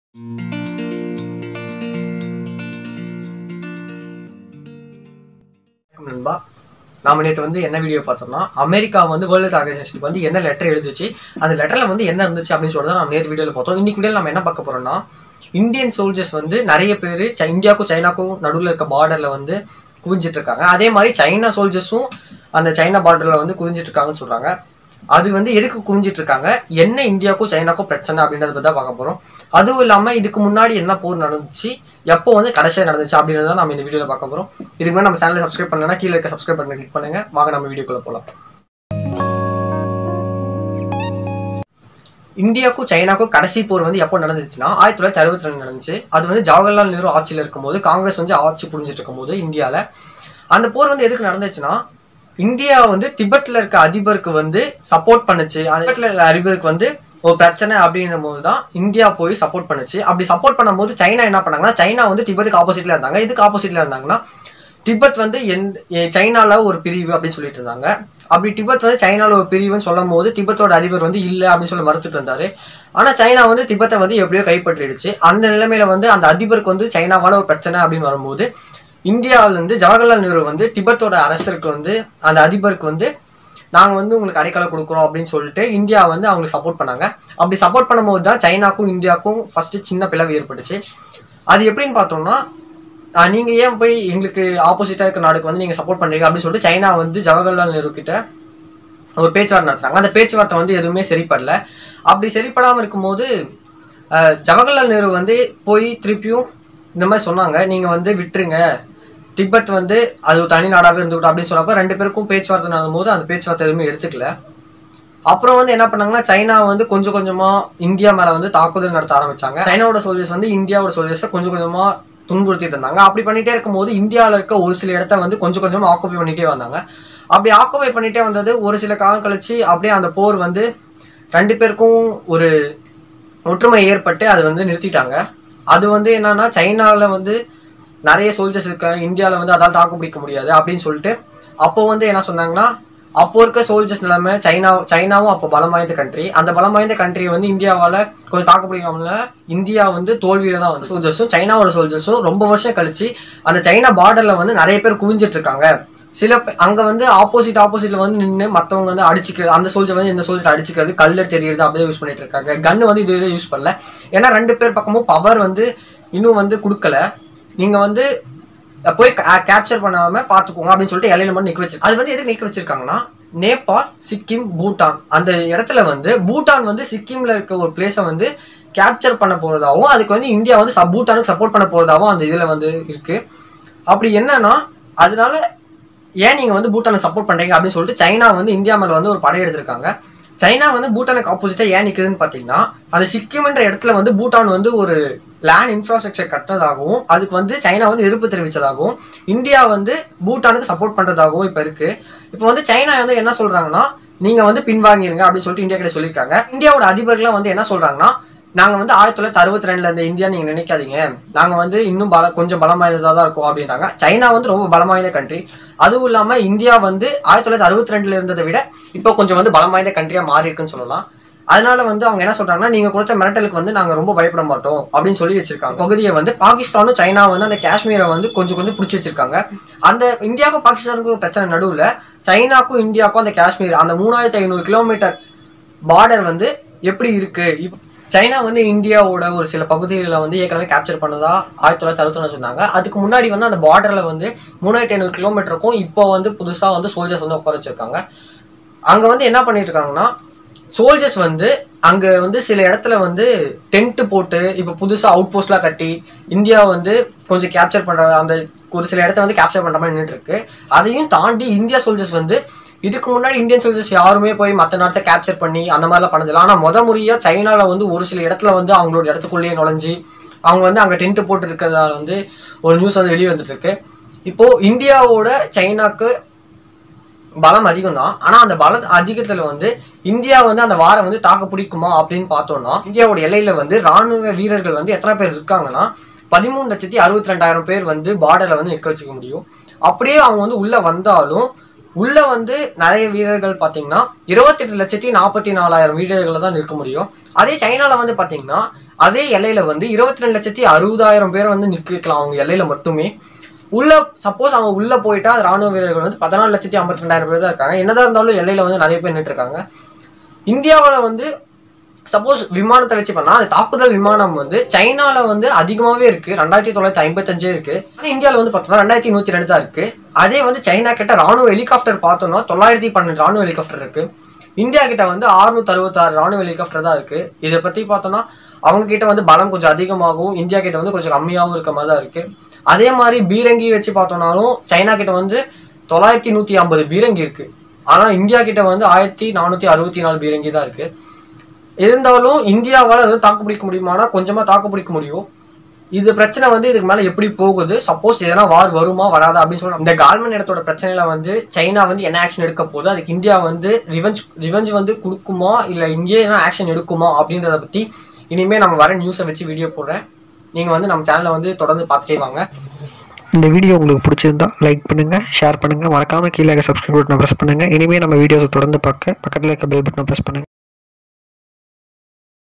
வணக்கம் நண்பா நாம நேற்று வந்து என்ன வீடியோ பார்த்தோம்னா அமெரிக்கா வந்து வேர்ல்டு ஆர்கனைசேஷனுக்கு வந்து என்ன லெட்டர் எழுதுச்சு அந்த லெட்டர்ல வந்து என்ன இருந்துச்சு அப்படின்னு சொல்லிட்டு நம்ம நேற்று வீடியோவில் பார்த்தோம் இன்னைக்கு வீடியோவில் நம்ம என்ன பார்க்க போறோம்னா இந்தியன் சோல்ஜர்ஸ் வந்து நிறைய பேர் இந்தியாவுக்கும் சைனாக்கும் நடுவில் இருக்க பார்டர்ல வந்து குவிஞ்சிட்டு இருக்காங்க அதே மாதிரி சைனா சோல்ஜர்ஸும் அந்த சைனா பார்டர்ல வந்து குவிஞ்சிட்டு இருக்காங்கன்னு சொல்றாங்க அது வந்து எதுக்கு குவிஞ்சிட்டு இருக்காங்க என்ன இந்தியாவுக்கும் சைனாக்கும் பிரச்சனை அப்படின்றத பத்தி தான் பார்க்க போறோம் அதுவும் இல்லாம இதுக்கு முன்னாடி என்ன போர் நடந்துச்சு எப்போ வந்து கடைசியா நடந்துச்சு அப்படின்றத நம்ம இந்த வீடியோல பார்க்க போறோம் இதுக்கு மேலே நம்ம சேனலை சப்ஸ்கிரைப் பண்ணலன்னா கீழே இருக்க சப்ஸ்கிரைப் பண்ண கிளிக் பண்ணுங்க வாங்க நம்ம வீடியோக்குள்ள போலாம் இந்தியாவுக்கும் சைனாக்கும் கடைசி போர் வந்து எப்போ நடந்துச்சுன்னா ஆயிரத்தி தொள்ளாயிரத்தி அறுபத்தி ரெண்டு நடந்துச்சு அது வந்து ஜவஹர்லால் நேரு ஆட்சியில் இருக்கும்போது காங்கிரஸ் வந்து ஆட்சி புரிஞ்சிட்டு இருக்கும்போது இந்தியாவில் அந்த போர் வந்து எதுக்கு நடந்துச்சுன்னா இந்தியா வந்து திபெத்ல இருக்க அதிபருக்கு வந்து சப்போர்ட் பண்ணுச்சு அந்த திபெத்ல இருக்க அதிபருக்கு வந்து ஒரு பிரச்சனை அப்படின்னும் போது தான் இந்தியா போய் சப்போர்ட் பண்ணுச்சு அப்படி சப்போர்ட் பண்ணும்போது சைனா என்ன பண்ணாங்கன்னா சைனா வந்து திபெத்துக்கு ஆப்போசிட்ல இருந்தாங்க இதுக்கு ஆப்போசிட்ல இருந்தாங்கன்னா திபெத் வந்து எந்த எ- சைனால ஒரு பிரிவு அப்படின்னு சொல்லிட்டு இருந்தாங்க அப்படி திபெத் வந்து சைனால ஒரு பிரிவுன்னு சொல்லும் போது திபெத்தோட அதிபர் வந்து இல்ல அப்படின்னு சொல்லி மறுத்துட்டு இருந்தாரு ஆனா சைனா வந்து திபெத்தை வந்து எப்படியோ கைப்பற்றிடுச்சு அந்த நிலைமையில வந்து அந்த அதிபருக்கு வந்து சைனாவால ஒரு பிரச்சனை அப்படின்னு வரும்போது இந்தியாவில இருந்து ஜவஹர்லால் நேரு வந்து திபெத்தோட அரசருக்கு வந்து அந்த அதிபருக்கு வந்து நாங்க வந்து உங்களுக்கு அடைக்கலம் கொடுக்குறோம் அப்படின்னு சொல்லிட்டு இந்தியா வந்து அவங்களுக்கு சப்போர்ட் பண்ணாங்க அப்படி சப்போர்ட் பண்ணும்போது தான் சைனாக்கும் இந்தியாவுக்கும் ஃபர்ஸ்ட் சின்ன பிளவு ஏற்பட்டுச்சு அது எப்படின்னு பார்த்தோம்னா ஆஹ் நீங்க ஏன் போய் எங்களுக்கு ஆப்போசிட்டா இருக்க நாடுக்கு வந்து நீங்க சப்போர்ட் பண்றீங்க அப்படின்னு சொல்லிட்டு சைனா வந்து ஜவஹர்லால் நேரு கிட்ட ஒரு பேச்சுவார்த்தை நடத்துறாங்க அந்த பேச்சுவார்த்தை வந்து எதுவுமே சரிப்படல அப்படி சரிப்படாம இருக்கும்போது ஆஹ் ஜவஹர்லால் நேரு வந்து போய் திருப்பியும் இந்த மாதிரி சொன்னாங்க நீங்க வந்து விட்டுருங்க திபெத் வந்து அது ஒரு தனி நாடாக இருந்துக்கிட்டோம் அப்படின்னு சொன்னப்போ ரெண்டு பேருக்கும் பேச்சுவார்த்தை நடக்கும்போது அந்த பேச்சுவார்த்தை எதுவுமே எடுத்துக்கல அப்புறம் வந்து என்ன பண்ணாங்கன்னா சைனா வந்து கொஞ்சம் கொஞ்சமா இந்தியா மேல வந்து தாக்குதல் நடத்த ஆரம்பிச்சாங்க சைனாவோட சோல்ஜர்ஸ் வந்து இந்தியாவோட சோல்ஜர்ஸை கொஞ்சம் கொஞ்சமா துன்புறுத்திட்டு இருந்தாங்க அப்படி பண்ணிட்டே இருக்கும்போது இந்தியாவில் இருக்க ஒரு சில இடத்த வந்து கொஞ்சம் கொஞ்சமா ஆக்குபை பண்ணிட்டே வந்தாங்க அப்படி ஆக்குபை பண்ணிட்டே வந்தது ஒரு சில காலம் கழிச்சு அப்படியே அந்த போர் வந்து ரெண்டு பேருக்கும் ஒரு ஒற்றுமை ஏற்பட்டு அது வந்து நிறுத்திட்டாங்க அது வந்து என்னன்னா சைனாவில் வந்து நிறைய சோல்ஜர்ஸ் இருக்காங்க இந்தியாவில் வந்து அதால் தாக்கு பிடிக்க முடியாது அப்படின்னு சொல்லிட்டு அப்போ வந்து என்ன சொன்னாங்கன்னா அப்போ இருக்க சோல்ஜர்ஸ் நிலைமை சைனா சைனாவும் அப்போ பலம் வாய்ந்த கண்ட்ரி அந்த பலம் வாய்ந்த கண்ட்ரி வந்து இந்தியாவால் கொஞ்சம் தாக்கு பிடிக்காமல இந்தியா வந்து தோல்வியில தான் வந்து சோல்ஜர்ஸும் சைனாவோட சோல்ஜர்ஸும் ரொம்ப வருஷம் கழிச்சு அந்த சைனா பார்டர்ல வந்து நிறைய பேர் குவிஞ்சிட்டு இருக்காங்க சில பே- அங்க வந்து ஆப்போசிட் ஆப்போசிட்ல வந்து நின்று மத்தவங்க வந்து அடிச்சுக்க அந்த சோல்ஜர் வந்து இந்த சோல்ஜர் அடிச்சுக்கிறது கல்லர் தெரியறது அப்படியே யூஸ் பண்ணிட்டு இருக்காங்க கன்னு வந்து இது யூஸ் பண்ணல ஏன்னா ரெண்டு பேர் பக்கமும் பவர் வந்து இன்னும் வந்து கொடுக்கல நீங்க வந்து போய் கேப்சர் பண்ணாம பாத்துக்கோங்க அப்படின்னு சொல்லிட்டு இலையில மட்டும் நிக்க வச்சிருக்காங்க அது வந்து எதுக்கு நிக்க வச்சிருக்காங்கன்னா நேபாள் சிக்கிம் பூட்டான் அந்த இடத்துல வந்து பூட்டான் வந்து சிக்கிம்ல இருக்க ஒரு பிளேஸை வந்து கேப்சர் பண்ண போறதாவும் அதுக்கு வந்து இந்தியா வந்து சப் பூட்டானுக்கு சப்போர்ட் பண்ண போறதாவும் அந்த இதுல வந்து இருக்கு அப்படி என்னன்னா அதனால ஏன் நீங்க வந்து பூட்டானுக்கு சப்போர்ட் பண்றீங்க அப்படின்னு சொல்லிட்டு சைனா வந்து இந்தியா மேல வந்து ஒரு படை எடுத்திருக்காங்க சைனா வந்து பூட்டானுக்கு ஆப்போசிட்டா ஏன் நிக்குதுன்னு பாத்தீங்கன்னா அந்த சிக்கிம்ன்ற இடத்துல வந்து பூட்டான் வந்து ஒரு லேண்ட் இன்ஃப்ராஸ்ட்ரக்சர் கட்டுறதாகவும் அதுக்கு வந்து சைனா வந்து எதிர்ப்பு தெரிவிச்சதாகவும் இந்தியா வந்து பூட்டானுக்கு சப்போர்ட் பண்றதாகவும் இப்ப இருக்கு இப்போ வந்து சைனா வந்து என்ன சொல்றாங்கன்னா நீங்க வந்து பின்வாங்கிருங்க அப்படின்னு சொல்லிட்டு இந்தியா கிட்ட சொல்லியிருக்காங்க இந்தியாவோட அதிபர்லாம் வந்து என்ன சொல்றாங்கன்னா நாங்க வந்து ஆயிரத்தி தொள்ளாயிரத்தி அறுபத்தி ரெண்டுல இருந்த இந்தியா நீங்க நினைக்காதீங்க நாங்க வந்து இன்னும் பல கொஞ்சம் பலம் வாய்ந்ததா தான் இருக்கும் அப்படின்றாங்க சைனா வந்து ரொம்ப பலம் வாய்ந்த கண்ட்ரி அதுவும் இல்லாம இந்தியா வந்து ஆயிரத்தி தொள்ளாயிரத்தி அறுபத்தி ரெண்டுல இருந்ததை விட இப்போ கொஞ்சம் வந்து பலம் வாய்ந்த கண்ட்ரியா மாறி இருக்குன்னு சொல்லலாம் அதனால வந்து அவங்க என்ன சொல்றாங்கன்னா நீங்க கொடுத்த மிரட்டலுக்கு வந்து நாங்க ரொம்ப பயப்பட மாட்டோம் அப்படின்னு சொல்லி வச்சிருக்காங்க பகுதியை வந்து பாகிஸ்தானும் சைனா வந்து அந்த காஷ்மீரை வந்து கொஞ்சம் கொஞ்சம் பிடிச்சி வச்சிருக்காங்க அந்த இந்தியாவுக்கும் பாகிஸ்தானுக்கும் பிரச்சனை நடுவுல சைனாக்கும் இந்தியாவுக்கும் அந்த காஷ்மீர் அந்த மூணாயிரத்தி ஐநூறு கிலோமீட்டர் பார்டர் வந்து எப்படி இருக்கு இப்ப சைனா வந்து இந்தியாவோட ஒரு சில பகுதிகளை வந்து ஏற்கனவே கேப்சர் பண்ணதா ஆயிரத்தி தொள்ளாயிரத்தி அறுபத்தி சொன்னாங்க அதுக்கு முன்னாடி வந்து அந்த பார்டர்ல வந்து மூணாயிரத்தி ஐநூறு கிலோமீட்டருக்கும் இப்போ வந்து புதுசா வந்து சோல்ஜர்ஸ் வந்து உட்கார வச்சிருக்காங்க அங்க வந்து என்ன பண்ணிட்டு இருக்காங்கன்னா சோல்ஜர்ஸ் வந்து அங்க வந்து சில இடத்துல வந்து டென்ட் போட்டு இப்போ புதுசா அவுட் போஸ்ட்லாம் கட்டி இந்தியா வந்து கொஞ்சம் கேப்சர் பண்ற அந்த ஒரு சில இடத்த வந்து கேப்சர் பண்ற மாதிரி நின்றுட்டு இருக்கு அதையும் தாண்டி இந்தியா சோல்ஜர்ஸ் வந்து இதுக்கு முன்னாடி இந்தியன் சோல்ஜர்ஸ் யாருமே போய் மற்ற நாட்டை கேப்சர் பண்ணி அந்த மாதிரிலாம் பண்ணதில்லை ஆனால் முத முறையா சைனால வந்து ஒரு சில இடத்துல வந்து அவங்களோட இடத்துக்குள்ளேயே நுழைஞ்சு அவங்க வந்து அங்கே டென்ட் போட்டு இருக்கிறதால வந்து ஒரு நியூஸ் வந்து வெளியே வந்துட்டு இருக்கு இப்போ இந்தியாவோட சைனாக்கு பலம் அதிகம் தான் ஆனா அந்த பல அதிகத்துல வந்து இந்தியா வந்து அந்த வாரம் வந்து தாக்கு பிடிக்குமா அப்படின்னு பார்த்தோம்னா இந்தியாவோட எல்லையில வந்து ராணுவ வீரர்கள் வந்து எத்தனை பேர் இருக்காங்கன்னா பதிமூணு லட்சத்தி அறுபத்தி ரெண்டாயிரம் பேர் வந்து பார்டர்ல வந்து நிற்க வச்சுக்க முடியும் அப்படியே அவங்க வந்து உள்ள வந்தாலும் உள்ள வந்து நிறைய வீரர்கள் பாத்தீங்கன்னா இருபத்தெட்டு லட்சத்தி நாற்பத்தி நாலாயிரம் வீரர்களை தான் நிற்க முடியும் அதே சைனால வந்து பாத்தீங்கன்னா அதே எல்லையில வந்து இருபத்தி ரெண்டு லட்சத்தி அறுபதாயிரம் பேரை வந்து நிற்க வைக்கலாம் அவங்க எல்லையில மட்டுமே உள்ள சப்போஸ் அவங்க உள்ள போயிட்டா ராணுவ வீரர்கள் வந்து பதினாலு லட்சத்தி ஐம்பத்தி ரெண்டாயிரம் பேர் தான் இருக்காங்க என்னதான் இருந்தாலும் எல்லையில வந்து நிறைய பேர் நின்று இருக்காங்க இந்தியாவில் வந்து சப்போஸ் விமானத்தை வச்சு பண்ணா அது தாக்குதல் விமானம் வந்து சைனால வந்து அதிகமாகவே இருக்கு ரெண்டாயிரத்தி தொள்ளாயிரத்தி ஐம்பத்தஞ்சே இருக்கு ஆனால் இந்தியாவில் வந்து பார்த்தோம்னா ரெண்டாயிரத்தி நூற்றி ரெண்டு தான் இருக்கு அதே வந்து சைனா கிட்ட ராணுவ ஹெலிகாப்டர் பார்த்தோம்னா தொள்ளாயிரத்தி பன்னெண்டு ராணுவ ஹெலிகாப்டர் இருக்கு இந்தியா கிட்ட வந்து அறுநூத்தி அறுபத்தாறு ராணுவ ஹெலிகாப்டர் தான் இருக்கு இதை பத்தி பார்த்தோம்னா அவங்க கிட்ட வந்து பலம் கொஞ்சம் அதிகமாகவும் இந்தியா கிட்ட வந்து கொஞ்சம் கம்மியாகவும் இருக்க மாதிரி தான் இருக்கு அதே மாதிரி பீரங்கி வச்சு பார்த்தோம்னாலும் சைனா கிட்ட வந்து தொள்ளாயிரத்தி நூத்தி ஐம்பது பீரங்கி இருக்கு ஆனா இந்தியா கிட்ட வந்து ஆயிரத்தி நானூத்தி அறுபத்தி நாலு பீரங்கி தான் இருக்கு இருந்தாலும் இந்தியாவால் அது தாக்கு பிடிக்க முடியுமானா கொஞ்சமா தாக்கு பிடிக்க முடியும் இது பிரச்சனை வந்து இதுக்கு மேல எப்படி போகுது சப்போஸ் எதனா வார் வருமா வராதா அப்படின்னு சொல்லி இந்த கால்மன் இடத்தோட பிரச்சனையில வந்து சைனா வந்து என்ன ஆக்ஷன் எடுக்க போகுது அதுக்கு இந்தியா வந்து ரிவெஞ்ச் ரிவெஞ்ச் வந்து கொடுக்குமா இல்ல இங்கேயே என்ன ஆக்ஷன் எடுக்குமா அப்படின்றத பத்தி இனிமே நம்ம வர நியூஸை வச்சு வீடியோ போடுறேன் நீங்க வந்து நம்ம சேனலை வந்து தொடர்ந்து பார்த்துட்டே வாங்க இந்த வீடியோ உங்களுக்கு பிடிச்சிருந்தா லைக் பண்ணுங்கள் ஷேர் பண்ணுங்கள் மறக்காமல் கீழே சப்ஸ்கிரைப் பட்டனை ப்ரெஸ் பண்ணுங்கள் இனிமேல் நம்ம வீடியோஸை தொடர்ந்து பார்க்க பக்கத்தில் இருக்க பெல் பட்டனை ப்ரெஸ் பண்ணுங்கள்